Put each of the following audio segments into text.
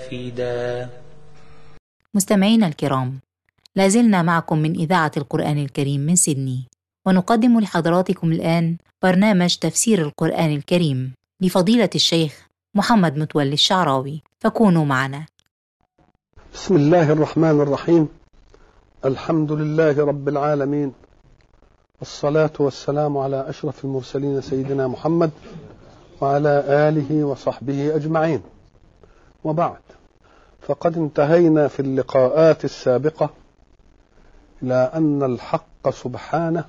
مفيدا مستمعينا الكرام لازلنا معكم من إذاعة القرآن الكريم من سيدني ونقدم لحضراتكم الآن برنامج تفسير القرآن الكريم لفضيلة الشيخ محمد متولي الشعراوي فكونوا معنا بسم الله الرحمن الرحيم الحمد لله رب العالمين والصلاة والسلام على أشرف المرسلين سيدنا محمد وعلى آله وصحبه أجمعين وبعد فقد انتهينا في اللقاءات السابقة إلى أن الحق سبحانه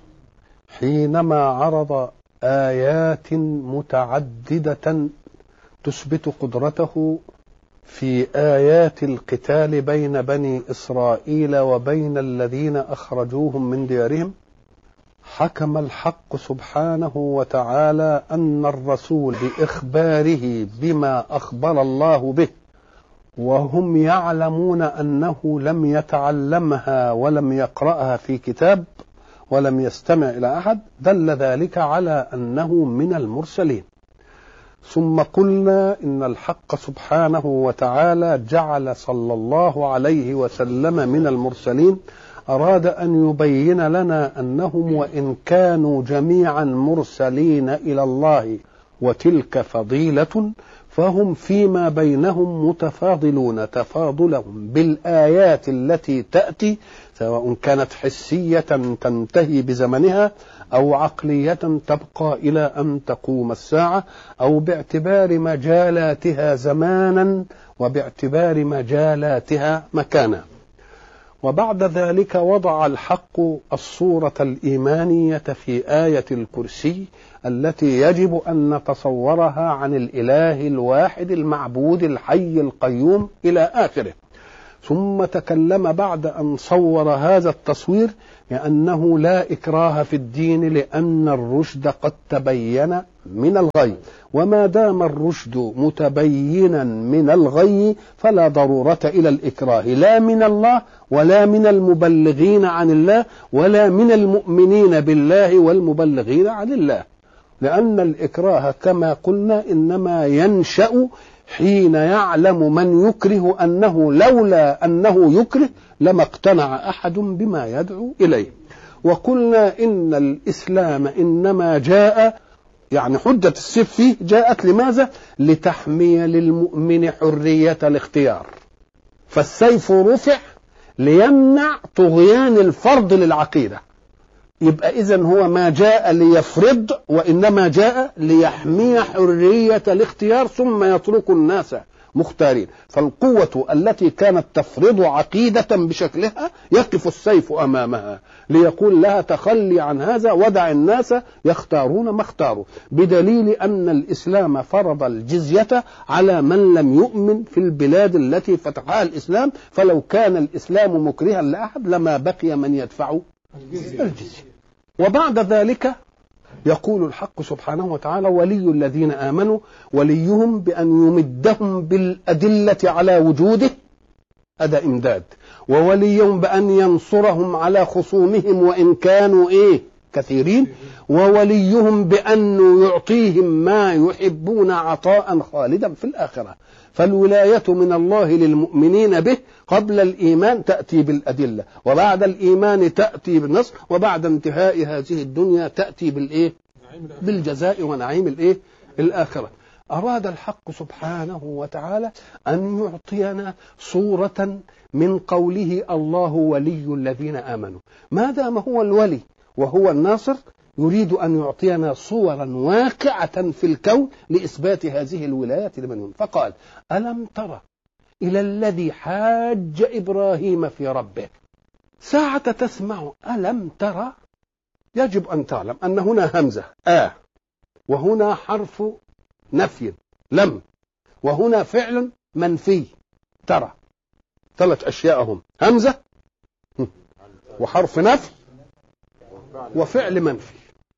حينما عرض آيات متعددة تثبت قدرته في آيات القتال بين بني إسرائيل وبين الذين أخرجوهم من ديارهم حكم الحق سبحانه وتعالى أن الرسول بإخباره بما أخبر الله به وهم يعلمون أنه لم يتعلمها ولم يقرأها في كتاب ولم يستمع إلى أحد دل ذلك على أنه من المرسلين ثم قلنا إن الحق سبحانه وتعالى جعل صلى الله عليه وسلم من المرسلين أراد أن يبين لنا أنهم وإن كانوا جميعا مرسلين إلى الله وتلك فضيلة فهم فيما بينهم متفاضلون تفاضلهم بالآيات التي تأتي سواء كانت حسية تنتهي بزمنها أو عقلية تبقى إلى أن تقوم الساعة أو باعتبار مجالاتها زمانا وباعتبار مجالاتها مكانا وبعد ذلك وضع الحق الصورة الإيمانية في آية الكرسي التي يجب أن نتصورها عن الإله الواحد المعبود الحي القيوم إلى آخره ثم تكلم بعد أن صور هذا التصوير لأنه لا إكراه في الدين لأن الرشد قد تبين من الغي وما دام الرشد متبينا من الغي فلا ضرورة إلى الإكراه لا من الله ولا من المبلغين عن الله ولا من المؤمنين بالله والمبلغين عن الله لأن الإكراه كما قلنا إنما ينشأ حين يعلم من يكره أنه لولا أنه يكره لما اقتنع أحد بما يدعو إليه وقلنا إن الإسلام إنما جاء يعني حجة السيف فيه جاءت لماذا؟ لتحمي للمؤمن حرية الاختيار فالسيف رفع ليمنع طغيان الفرض للعقيده يبقى اذا هو ما جاء ليفرض وانما جاء ليحمي حريه الاختيار ثم يترك الناس مختارين فالقوة التي كانت تفرض عقيدة بشكلها يقف السيف أمامها ليقول لها تخلي عن هذا ودع الناس يختارون ما اختاروا بدليل أن الإسلام فرض الجزية على من لم يؤمن في البلاد التي فتحها الإسلام فلو كان الإسلام مكرها لأحد لما بقي من يدفع الجزية وبعد ذلك يقول الحق سبحانه وتعالى ولي الذين امنوا وليهم بان يمدهم بالادله على وجوده هذا امداد ووليهم بان ينصرهم على خصومهم وان كانوا ايه كثيرين ووليهم بأن يعطيهم ما يحبون عطاء خالدا في الآخرة فالولاية من الله للمؤمنين به قبل الإيمان تأتي بالأدلة وبعد الإيمان تأتي بالنصر وبعد انتهاء هذه الدنيا تأتي بالإيه بالجزاء ونعيم الإيه الآخرة أراد الحق سبحانه وتعالى أن يعطينا صورة من قوله الله ولي الذين آمنوا ما دام هو الولي وهو الناصر يريد أن يعطينا صورا واقعة في الكون لإثبات هذه الولاية لمن فقال ألم ترى إلى الذي حاج إبراهيم في ربه ساعة تسمع ألم ترى يجب أن تعلم أن هنا همزة آه وهنا حرف نفي لم وهنا فعل منفي ترى ثلاث أشياء هم همزة وحرف نفي وفعل منفي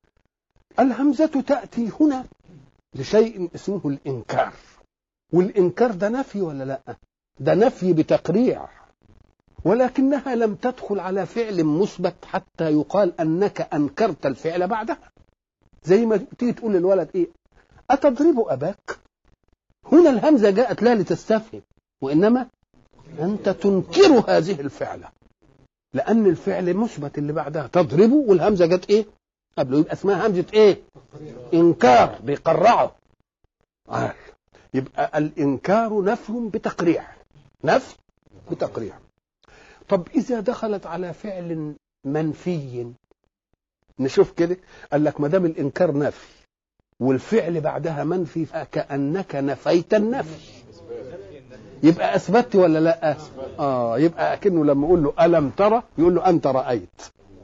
الهمزة تأتي هنا لشيء اسمه الإنكار والإنكار ده نفي ولا لا ده نفي بتقريع ولكنها لم تدخل على فعل مثبت حتى يقال أنك أنكرت الفعل بعدها زي ما تيجي تقول للولد إيه أتضرب أباك هنا الهمزة جاءت لا لتستفهم وإنما أنت تنكر هذه الفعلة لأن الفعل مثبت اللي بعدها تضربه والهمزة جت إيه؟ قبله يبقى اسمها همزة إيه؟ إنكار بيقرعه عارف يبقى الإنكار نفي بتقريع نفي بتقريع طب إذا دخلت على فعل منفي نشوف كده قال لك ما دام الإنكار نفي والفعل بعدها منفي فكأنك نفيت النفي يبقى اثبتت ولا لا اه يبقى اكنه لما اقول له الم ترى يقول له انت رايت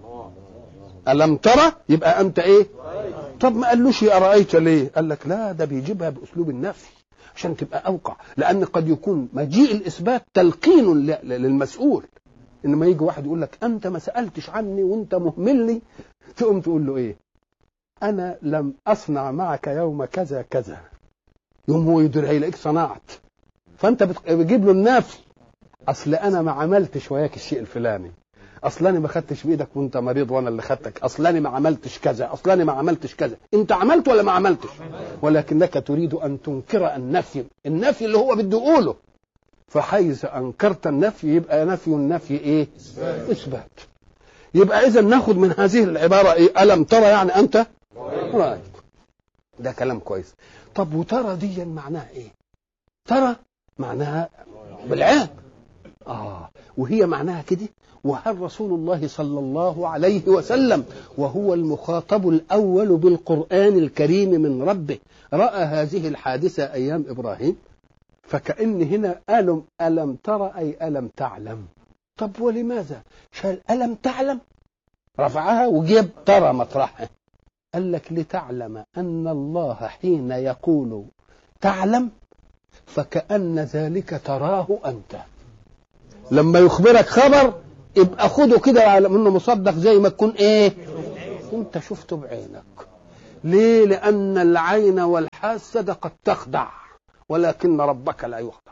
الم ترى يبقى انت ايه طب ما قالوش يا رايت ليه قال لك لا ده بيجيبها باسلوب النفي عشان تبقى اوقع لان قد يكون مجيء الاثبات تلقين للمسؤول انما يجي واحد يقول لك انت ما سالتش عني وانت مهملني تقوم تقول له ايه انا لم اصنع معك يوم كذا كذا يوم هو يدير هيلاقيك صنعت فانت بتجيب له النفي اصل انا ما عملتش وياك الشيء الفلاني اصل انا ما خدتش بايدك وانت مريض وانا اللي خدتك اصل انا ما عملتش كذا اصل انا ما عملتش كذا انت عملت ولا ما عملتش ولكنك تريد ان تنكر النفي النفي اللي هو بده يقوله فحيث انكرت النفي يبقى نفي النفي ايه اثبات يبقى اذا ناخذ من هذه العباره ايه الم ترى يعني انت رايت ده كلام كويس طب وترى دي معناها ايه ترى معناها بالعين آه وهي معناها كده وهل رسول الله صلى الله عليه وسلم وهو المخاطب الأول بالقرآن الكريم من ربه رأى هذه الحادثة أيام إبراهيم فكأن هنا ألم ألم ترى أي ألم تعلم طب ولماذا شال ألم تعلم رفعها وجيب ترى مطرحها قال لك لتعلم أن الله حين يقول تعلم فكأن ذلك تراه أنت لما يخبرك خبر يبقى خده كده على منه مصدق زي ما تكون ايه انت شفته بعينك ليه لأن العين والحاسة قد تخدع ولكن ربك لا يخدع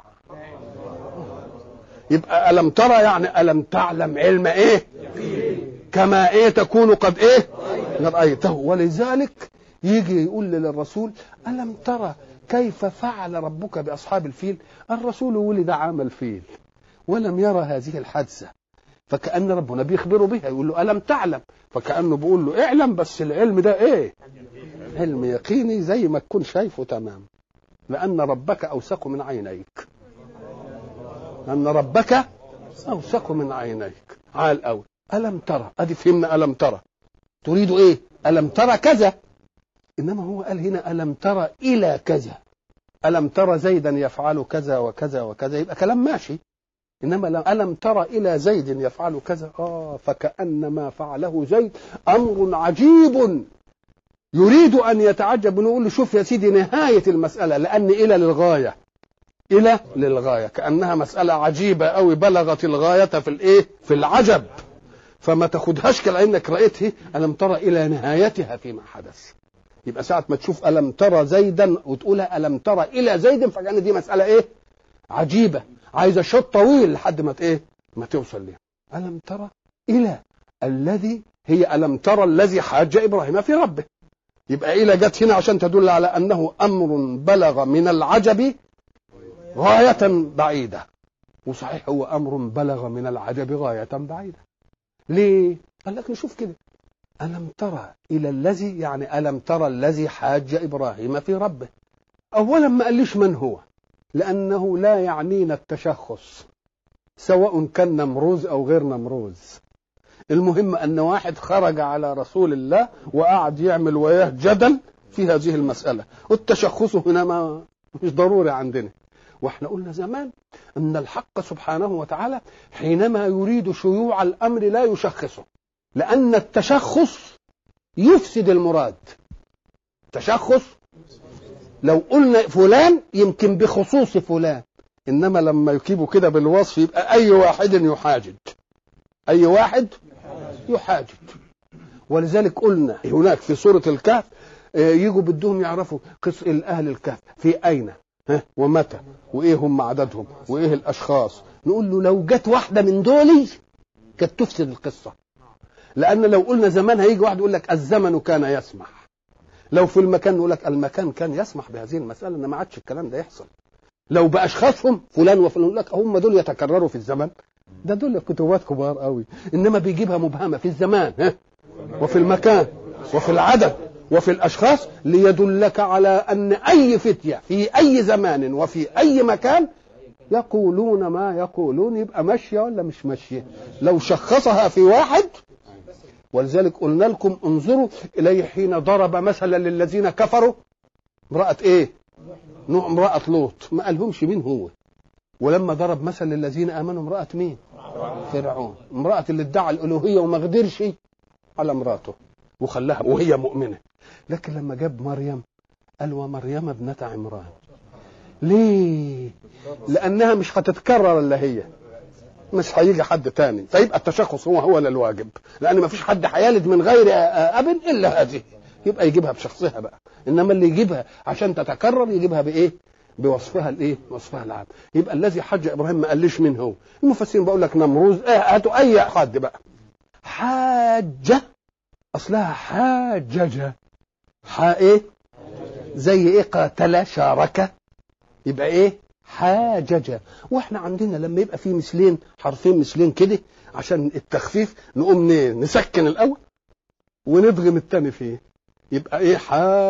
يبقى ألم ترى يعني ألم تعلم علم إيه كما إيه تكون قد إيه رأيته ولذلك يجي يقول للرسول ألم ترى كيف فعل ربك بأصحاب الفيل الرسول ولد عام الفيل ولم يرى هذه الحادثة فكأن ربنا بيخبره بها يقول له ألم تعلم فكأنه بيقول له اعلم بس العلم ده ايه علم يقيني زي ما تكون شايفه تمام لأن ربك أوثق من عينيك أن ربك أوثق من عينيك عال أوي ألم ترى أدي فهمنا ألم ترى تريد إيه ألم ترى كذا إنما هو قال هنا ألم ترى إلى كذا ألم ترى زيدا يفعل كذا وكذا وكذا يبقى كلام ماشي إنما ألم ترى إلى زيد يفعل كذا آه فكأن ما فعله زيد أمر عجيب يريد أن يتعجب ونقول له شوف يا سيدي نهاية المسألة لأن إلى للغاية إلى للغاية كأنها مسألة عجيبة أوي بلغت الغاية في الإيه في العجب فما تاخدهاش كأنك رأيته ألم ترى إلى نهايتها فيما حدث يبقى ساعة ما تشوف ألم ترى زيدا وتقولها ألم ترى إلى زيد فكأن دي مسألة إيه عجيبة عايزة شوط طويل لحد ما إيه ما توصل ليها ألم ترى إلى الذي هي ألم ترى الذي حاج إبراهيم في ربه يبقى إلى جت هنا عشان تدل على أنه أمر بلغ من العجب غاية بعيدة وصحيح هو أمر بلغ من العجب غاية بعيدة ليه؟ قال لك نشوف كده ألم ترى إلى الذي يعني ألم ترى الذي حاج إبراهيم في ربه أولا ما قاليش من هو لأنه لا يعنينا التشخص سواء كان نمروز أو غير نمروز المهم أن واحد خرج على رسول الله وقعد يعمل وياه جدل في هذه المسألة والتشخص هنا ما مش ضروري عندنا واحنا قلنا زمان ان الحق سبحانه وتعالى حينما يريد شيوع الامر لا يشخصه لان التشخص يفسد المراد تشخص لو قلنا فلان يمكن بخصوص فلان انما لما يجيبوا كده بالوصف يبقى اي واحد يحاجج اي واحد يحاجج ولذلك قلنا هناك في سوره الكهف يجوا بدهم يعرفوا قص اهل الكهف في اين ها ومتى وايه هم عددهم وايه الاشخاص نقول له لو جت واحده من دولي كانت تفسد القصه لان لو قلنا زمان هيجي واحد يقول لك الزمن كان يسمح لو في المكان نقول لك المكان كان يسمح بهذه المساله ان ما عادش الكلام ده يحصل لو باشخاصهم فلان وفلان يقول لك هم دول يتكرروا في الزمن ده دول كتبات كبار قوي انما بيجيبها مبهمه في الزمان ها وفي المكان وفي العدد وفي الاشخاص ليدلك على ان اي فتيه في اي زمان وفي اي مكان يقولون ما يقولون يبقى ماشيه ولا مش ماشيه لو شخصها في واحد ولذلك قلنا لكم انظروا اليه حين ضرب مثلا للذين كفروا امراه ايه نوع امراه لوط ما قالهمش مين هو ولما ضرب مثل للذين امنوا امراه مين فرعون امراه اللي ادعى الالوهيه وما قدرش على امراته وخلاها وهي مؤمنه لكن لما جاب مريم قال ومريم ابنه عمران ليه لانها مش هتتكرر الا هي مش هيجي حد تاني فيبقى التشخص هو هو الواجب لان ما فيش حد هيلد من غير اب الا هذه يبقى يجيبها بشخصها بقى انما اللي يجيبها عشان تتكرر يجيبها بايه بوصفها الايه وصفها العام يبقى الذي حج ابراهيم ما قاليش مين هو المفسرين بقول لك نمروز ايه هاتوا اي حد بقى حاجه اصلها حاججه حا ايه زي ايه قاتل شارك يبقى ايه حاججه واحنا عندنا لما يبقى في مثلين حرفين مثلين كده عشان التخفيف نقوم نسكن الاول وندغم التاني فيه يبقى ايه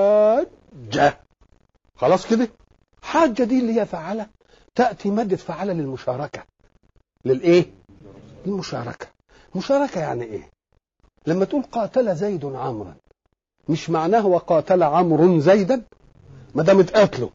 حاجه خلاص كده حاجه دي اللي هي فعله تاتي ماده فعله للمشاركه للايه للمشاركه مشاركه يعني ايه لما تقول قاتل زيد عمرا مش معناه وقاتل عمرو زيدا ما دام اتقاتلوا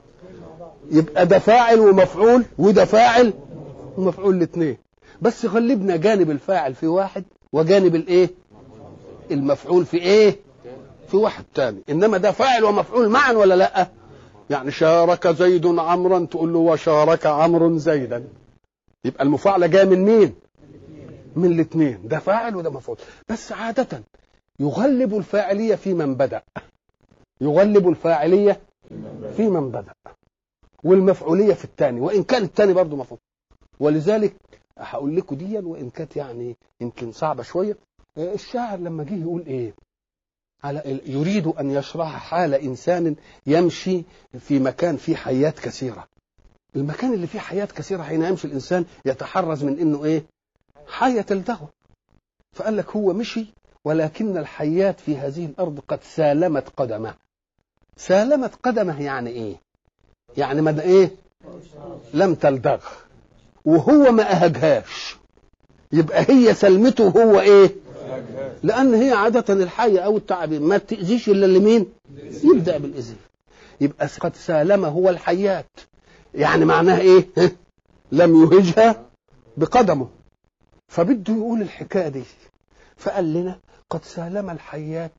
يبقى ده فاعل ومفعول وده فاعل ومفعول الاثنين بس غلبنا جانب الفاعل في واحد وجانب الايه المفعول في ايه في واحد تاني انما ده فاعل ومفعول معا ولا لا يعني شارك زيد عمرا تقول له وشارك عمرو زيدا يبقى المفاعله جايه من مين من الاثنين ده فاعل وده مفعول بس عاده يغلب الفاعليه في من بدا يغلب الفاعليه في من بدا والمفعوليه في الثاني وان كان الثاني برضه مفعول ولذلك هقول لكم دي وان كانت يعني يمكن صعبه شويه الشاعر لما جه يقول ايه على يريد ان يشرح حال انسان يمشي في مكان فيه حيات كثيره المكان اللي فيه حيات كثيره حين يمشي الانسان يتحرز من انه ايه حيه تلدغه فقال لك هو مشي ولكن الحيات في هذه الارض قد سالمت قدمه سالمت قدمه يعني ايه يعني ما ايه لم تلدغ وهو ما اهجهاش يبقى هي سلمته هو ايه لان هي عاده الحيه او التعابين ما تاذيش الا لمين يبدا بالاذن يبقى قد سالم هو الحيات يعني معناها ايه لم يهجها بقدمه فبده يقول الحكايه دي فقال لنا قد سالم الحيات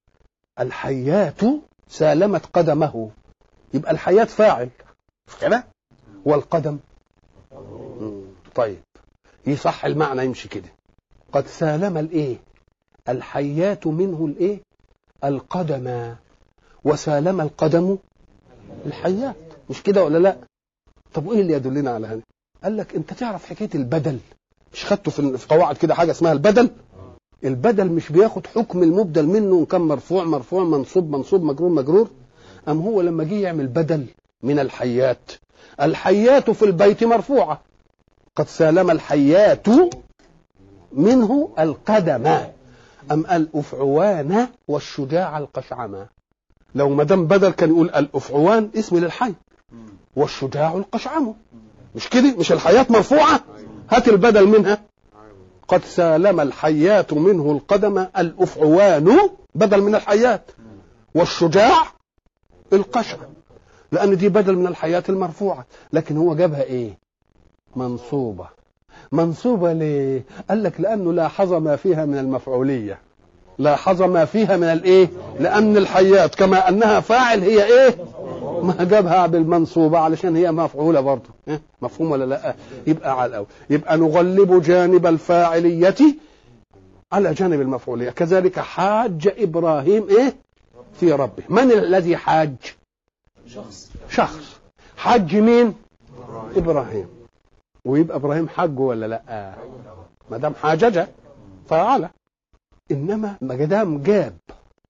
الحيات سالمت قدمه يبقى الحياة فاعل كده والقدم طيب يصح المعنى يمشي كده قد سالم الايه الحيات منه الايه القدم وسالم القدم الحيات مش كده ولا لا طب وايه اللي يدلنا على هذا قال لك انت تعرف حكايه البدل مش خدته في قواعد كده حاجه اسمها البدل البدل مش بياخد حكم المبدل منه ان كان مرفوع مرفوع منصوب منصوب مجرور مجرور أم هو لما جه يعمل بدل من الحيات الحيات في البيت مرفوعة قد سالم الحيات منه القدم أم الأفعوان والشجاع القشعمة لو ما دام بدل كان يقول الأفعوان اسم للحي والشجاع القشعم مش كده مش الحيات مرفوعة هات البدل منها قد سالم الحيات منه القدم الأفعوان بدل من الحيات والشجاع القشع لأن دي بدل من الحياة المرفوعة لكن هو جابها إيه منصوبة منصوبة ليه قال لك لأنه لاحظ ما فيها من المفعولية لاحظ ما فيها من الايه لان الحيات كما انها فاعل هي ايه ما جابها بالمنصوبه علشان هي مفعوله برضه إيه؟ مفهوم ولا لا يبقى على الاول يبقى نغلب جانب الفاعليه على جانب المفعوليه كذلك حاج ابراهيم ايه في ربه من الذي حاج شخص شخص حج مين ابراهيم ويبقى ابراهيم حج ولا لا ما دام حاججه فعل انما ما دام جاب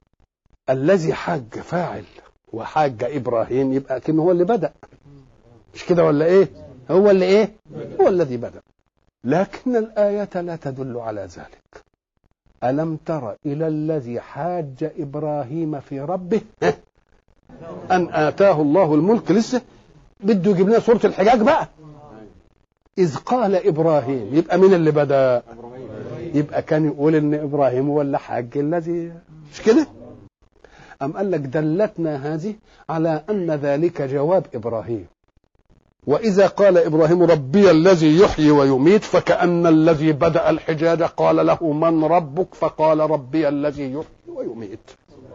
الذي حج فاعل وحاج ابراهيم يبقى كأنه هو اللي بدا مش كده ولا ايه هو اللي ايه هو الذي بدأ لكن الآية لا تدل على ذلك ألم تر إلى الذي حاج إبراهيم في ربه أن آتاه الله الملك لسه بده يجيب لنا سورة الحجاج بقى إذ قال إبراهيم يبقى مين اللي بدأ يبقى كان يقول إن إبراهيم هو اللي حاج الذي مش كده أم قال لك دلتنا هذه على أن ذلك جواب إبراهيم وإذا قال إبراهيم ربي الذي يحيي ويميت فكأن الذي بدأ الحجاج قال له من ربك فقال ربي الذي يحيي ويميت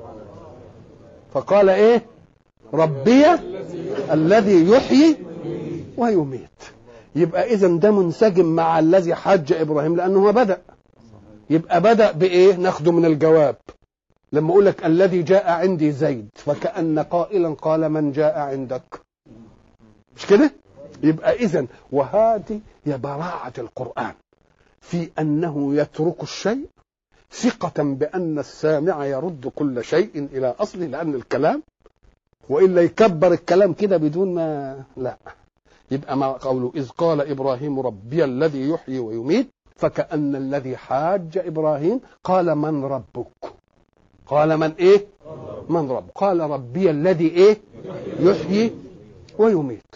فقال إيه ربي الذي يحيي ويميت يبقى إذا ده منسجم مع الذي حج إبراهيم لأنه هو بدأ يبقى بدأ بإيه ناخده من الجواب لما أقول لك الذي جاء عندي زيد فكأن قائلا قال من جاء عندك مش كده يبقى اذا وهذه هي براعه القران في انه يترك الشيء ثقة بأن السامع يرد كل شيء إلى أصله لأن الكلام وإلا يكبر الكلام كده بدون ما لا يبقى ما قوله إذ قال إبراهيم ربي الذي يحيي ويميت فكأن الذي حاج إبراهيم قال من ربك قال من إيه من رب قال ربي الذي إيه يحيي ويميت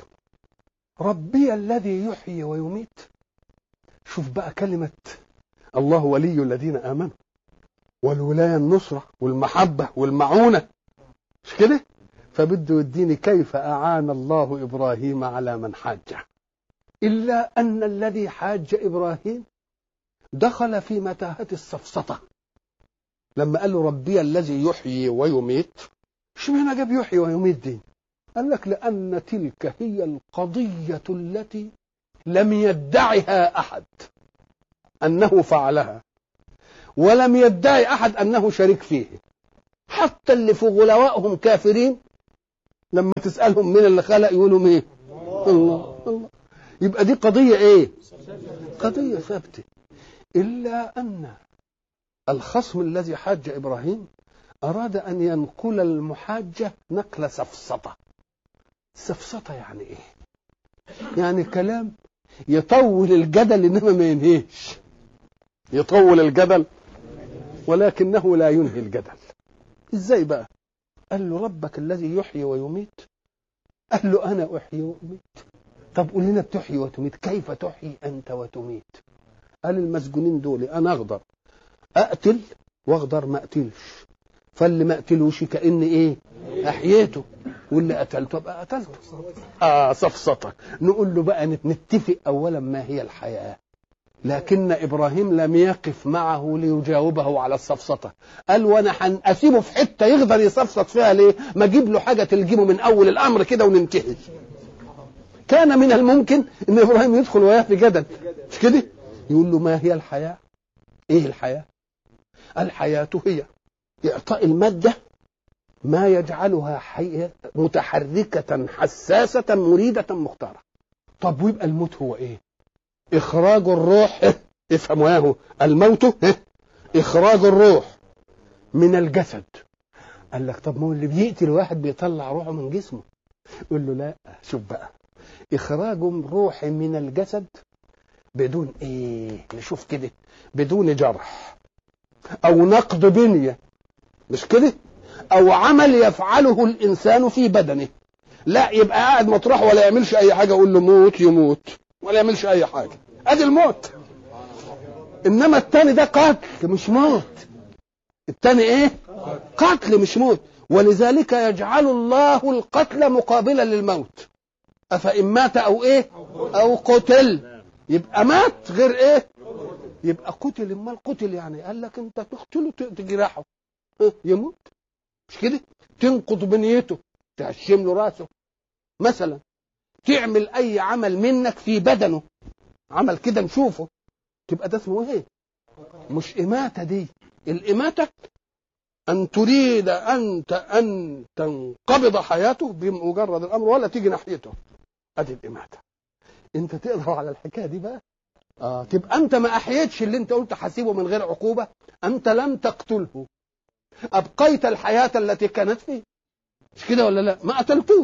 ربي الذي يحيي ويميت شوف بقى كلمة الله ولي الذين آمنوا والولاية النصرة والمحبة والمعونة مش كده فبده يديني كيف أعان الله إبراهيم على من حاجه إلا أن الذي حاج إبراهيم دخل في متاهة السفسطة لما قال له ربي الذي يحيي ويميت اشمعنى جاب يحيي ويميت دي قال لك لأن تلك هي القضية التي لم يدعها أحد أنه فعلها ولم يدعي أحد أنه شريك فيه حتى اللي في غلوائهم كافرين لما تسألهم مين اللي خلق يقولوا مين الله الله يبقى دي قضية ايه قضية ثابتة إلا أن الخصم الذي حاج إبراهيم أراد أن ينقل المحاجة نقل سفسطة سفسطة يعني إيه يعني كلام يطول الجدل إنما ما ينهيش يطول الجدل ولكنه لا ينهي الجدل ازاي بقى قال له ربك الذي يحيي ويميت قال له انا احيي واميت طب قول لنا بتحيي وتميت كيف تحيي انت وتميت قال المسجونين دول انا اقدر اقتل واقدر ما اقتلش فاللي ما اقتلوش كان ايه احييته واللي قتلته ابقى قتلته اه صفصطه نقول له بقى نتفق اولا ما هي الحياه لكن ابراهيم لم يقف معه ليجاوبه على السفسطه قال وانا اسيبه في حته يقدر يصفصط فيها ليه ما اجيب له حاجه تلجمه من اول الامر كده وننتهي كان من الممكن ان ابراهيم يدخل وياه في جدل مش كده يقول له ما هي الحياه ايه الحياه الحياه هي اعطاء الماده ما يجعلها حية متحركة حساسة مريدة مختارة طب ويبقى الموت هو ايه اخراج الروح افهموا ياهو الموت اخراج الروح من الجسد قال لك طب ما هو اللي بيقتل واحد بيطلع روحه من جسمه يقول له لا شوف بقى اخراج روح من الجسد بدون ايه نشوف كده بدون جرح او نقد بنيه مش كده او عمل يفعله الانسان في بدنه لا يبقى قاعد مطرح ولا يعملش اي حاجه اقول له موت يموت ولا يعملش اي حاجه ادي الموت انما التاني ده قتل مش موت التاني ايه قتل مش موت ولذلك يجعل الله القتل مقابلا للموت افان مات او ايه او قتل يبقى مات غير ايه يبقى قتل امال قتل يعني قال لك انت تقتله تجرحه يموت مش كده تنقض بنيته تهشم له راسه مثلا تعمل اي عمل منك في بدنه عمل كده نشوفه تبقى ده اسمه ايه مش اماته دي الاماته ان تريد انت ان تنقبض حياته بمجرد الامر ولا تيجي ناحيته ادي الاماته انت تقدر على الحكايه دي بقى اه تبقى انت ما احييتش اللي انت قلت حاسبه من غير عقوبه انت لم تقتله ابقيت الحياه التي كانت فيه مش كده ولا لا ما قتلتوش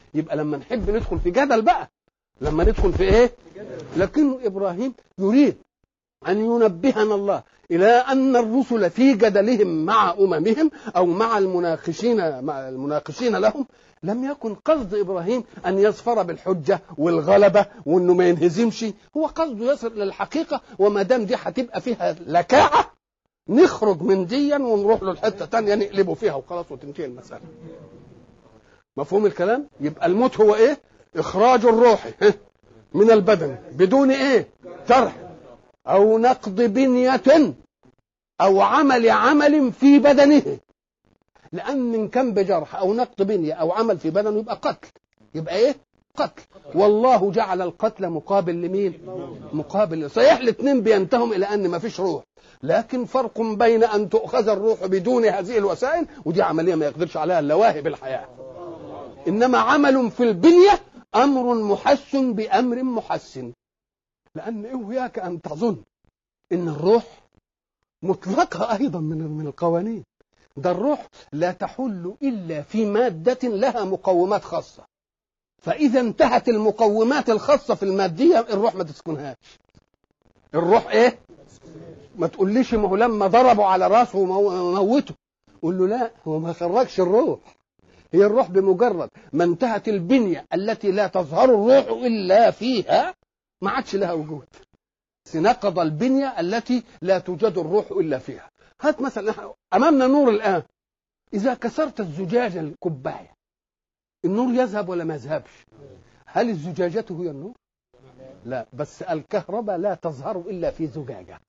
يبقى لما نحب ندخل في جدل بقى لما ندخل في ايه لكن ابراهيم يريد ان ينبهنا الله الى ان الرسل في جدلهم مع اممهم او مع المناقشين مع المناقشين لهم لم يكن قصد ابراهيم ان يظفر بالحجه والغلبه وانه ما ينهزمش هو قصده يصل للحقيقه وما دام دي هتبقى فيها لكاعه نخرج من ديا ونروح له الحته ثانيه نقلبه فيها وخلاص وتنتهي المساله مفهوم الكلام يبقى الموت هو ايه اخراج الروح من البدن بدون ايه جرح او نقض بنيه او عمل عمل في بدنه لان ان كان بجرح او نقض بنيه او عمل في بدنه يبقى قتل يبقى ايه قتل والله جعل القتل مقابل لمين مقابل صحيح الاثنين بينتهم الى ان ما فيش روح لكن فرق بين ان تؤخذ الروح بدون هذه الوسائل ودي عمليه ما يقدرش عليها الا واهب الحياه انما عمل في البنيه امر محسن بامر محسن لان اياك ان تظن ان الروح مطلقه ايضا من من القوانين ده الروح لا تحل الا في ماده لها مقومات خاصه فاذا انتهت المقومات الخاصه في الماديه الروح ما تسكنهاش الروح ايه ما تقوليش ما هو لما ضربوا على راسه وموته قول له لا هو ما خرجش الروح هي الروح بمجرد ما انتهت البنية التي لا تظهر الروح إلا فيها ما عادش لها وجود نقض البنية التي لا توجد الروح إلا فيها هات مثلا أمامنا نور الآن إذا كسرت الزجاجة الكباية النور يذهب ولا ما يذهبش هل الزجاجة هي النور لا بس الكهرباء لا تظهر إلا في زجاجة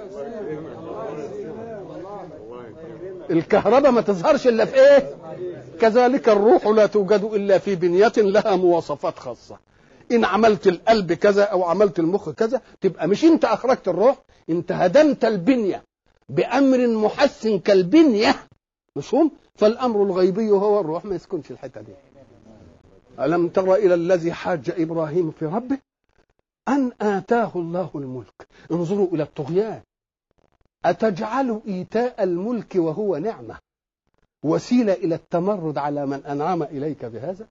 الكهرباء ما تظهرش إلا في إيه كذلك الروح لا توجد إلا في بنية لها مواصفات خاصة إن عملت القلب كذا أو عملت المخ كذا تبقى مش أنت أخرجت الروح أنت هدمت البنية بأمر محسن كالبنية مفهوم فالأمر الغيبي هو الروح ما يسكنش الحتة دي ألم تر إلى الذي حاج إبراهيم في ربه أن آتاه الله الملك انظروا إلى الطغيان أتجعل إيتاء الملك وهو نعمة وسيلة إلى التمرد على من أنعم إليك بهذا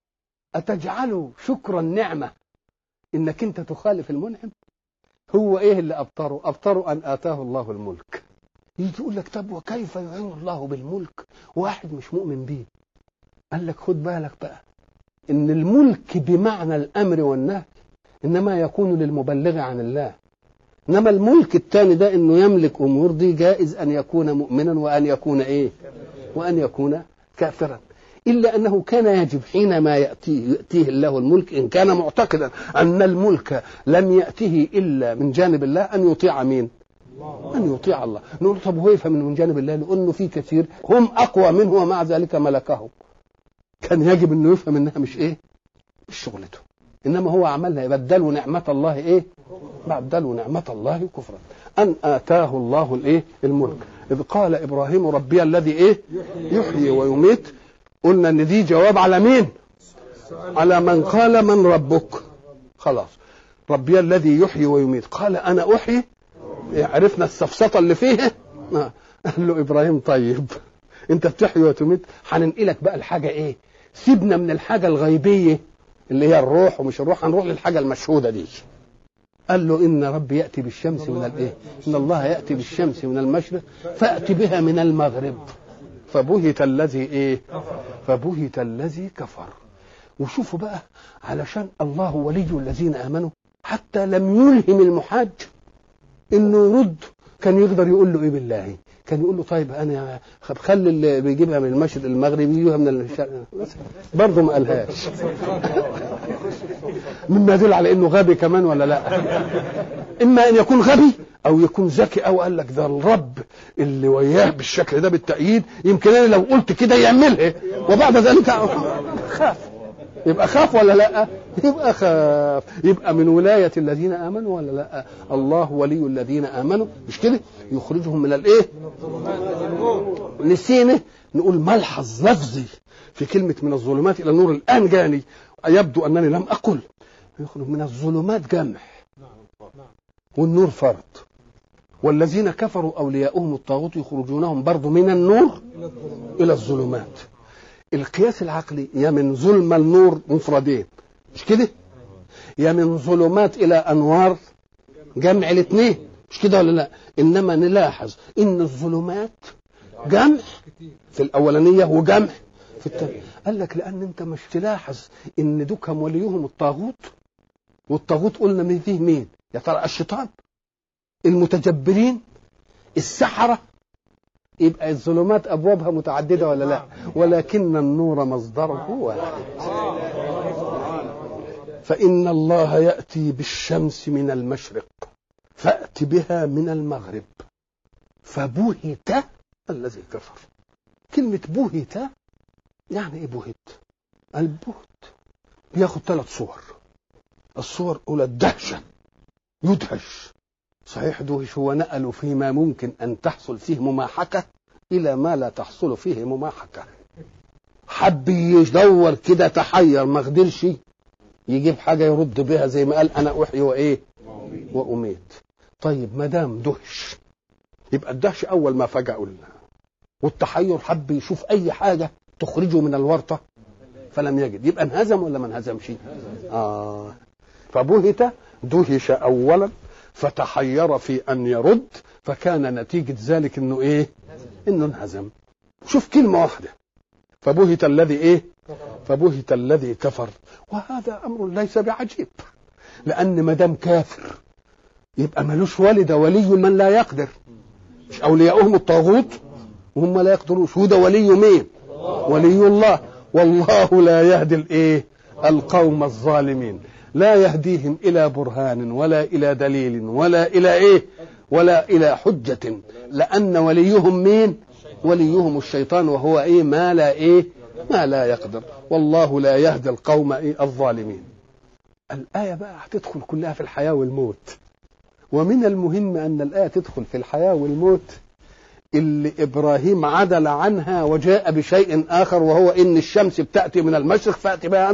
أتجعل شكر النعمة إنك أنت تخالف المنعم هو إيه اللي أبطره أبطره أن آتاه الله الملك يجي يقول لك طب وكيف يعين الله بالملك واحد مش مؤمن بيه قال لك خد بالك بقى ان الملك بمعنى الامر والنهي انما يكون للمبلغ عن الله انما الملك الثاني ده انه يملك امور دي جائز ان يكون مؤمنا وان يكون ايه وان يكون كافرا الا انه كان يجب حينما ياتيه ياتيه الله الملك ان كان معتقدا ان الملك لم ياته الا من جانب الله ان يطيع مين ان يطيع الله نقول طب هو يفهم من جانب الله لانه في كثير هم اقوى منه ومع ذلك ملكهم كان يجب انه يفهم انها مش ايه مش شغلته انما هو عملها يبدلوا نعمه الله ايه بدلوا نعمه الله كفرا ان اتاه الله الايه الملك اذ قال ابراهيم ربي الذي ايه يحيي ويميت قلنا ان دي جواب على مين على من قال من ربك خلاص ربي الذي يحيي ويميت قال انا احيي عرفنا السفسطه اللي فيه آه. قال له ابراهيم طيب انت بتحيي وتميت هننقلك بقى الحاجه ايه سيبنا من الحاجه الغيبيه اللي هي الروح ومش الروح هنروح للحاجه المشهوده دي قال له ان ربي ياتي بالشمس من الايه ان الله ياتي بالشمس من المشرق فات بها من المغرب فبهت الذي ايه فبهت الذي كفر وشوفوا بقى علشان الله ولي الذين امنوا حتى لم يلهم المحاج انه يرد كان يقدر يقول له ايه بالله كان يقول له طيب انا خلي اللي بيجيبها من المشرق المغربي يجيبها من الشرق برضه ما قالهاش مما يدل على انه غبي كمان ولا لا اما ان يكون غبي او يكون ذكي او قال لك ده الرب اللي وياه بالشكل ده بالتأييد يمكن انا لو قلت كده يعملها وبعد ذلك خاف يبقى خاف ولا لا يبقى خاف يبقى من ولاية الذين آمنوا ولا لا الله ولي الذين آمنوا مش كده يخرجهم من الايه نسينا نقول ملحظ لفظي في كلمة من الظلمات إلى النور الآن جاني يبدو أنني لم أقل يخرج من الظلمات جمع والنور فرد والذين كفروا أولياؤهم الطاغوت يخرجونهم برضو من النور إلى الظلمات القياس العقلي يا من ظلم النور مفردين مش كده يا من ظلمات الى انوار جمع الاثنين مش كده ولا لا انما نلاحظ ان الظلمات جمع في الاولانيه وجمع في الثانيه قال لك لان انت مش تلاحظ ان دوكم وليهم الطاغوت والطاغوت قلنا من فيه مين يا ترى الشيطان المتجبرين السحره يبقى الظلمات ابوابها متعدده ولا لا ولكن النور مصدره واحد فان الله ياتي بالشمس من المشرق فات بها من المغرب فبهت الذي كفر كلمه بهت يعني ايه بهت البهت بياخد ثلاث صور الصور الاولى الدهشه يدهش صحيح دهش هو نقله فيما ممكن ان تحصل فيه مماحكه الى ما لا تحصل فيه مماحكه حب يدور كده تحير ما قدرش يجيب حاجه يرد بها زي ما قال انا احيي وايه واميت طيب ما دام دهش يبقى الدهش اول ما فجأ قلنا والتحير حب يشوف اي حاجه تخرجه من الورطه فلم يجد يبقى انهزم ولا ما انهزمش اه فبهت دهش اولا فتحير في ان يرد فكان نتيجه ذلك انه ايه انه انهزم شوف كلمه واحده فبهت الذي ايه فبهت الذي كفر وهذا امر ليس بعجيب لان ما دام كافر يبقى ملوش والد ولي من لا يقدر مش اولياؤهم الطاغوت وهم لا يقدروش وده ولي مين ولي الله والله لا يهدي الايه القوم الظالمين لا يهديهم الى برهان ولا الى دليل ولا الى ايه ولا الى حجه لان وليهم مين وليهم الشيطان وهو ايه ما لا ايه ما لا يقدر والله لا يهدي القوم إيه الظالمين الآية بقى هتدخل كلها في الحياة والموت ومن المهم أن الآية تدخل في الحياة والموت اللي إبراهيم عدل عنها وجاء بشيء آخر وهو إن الشمس بتأتي من المشرق فأتي بها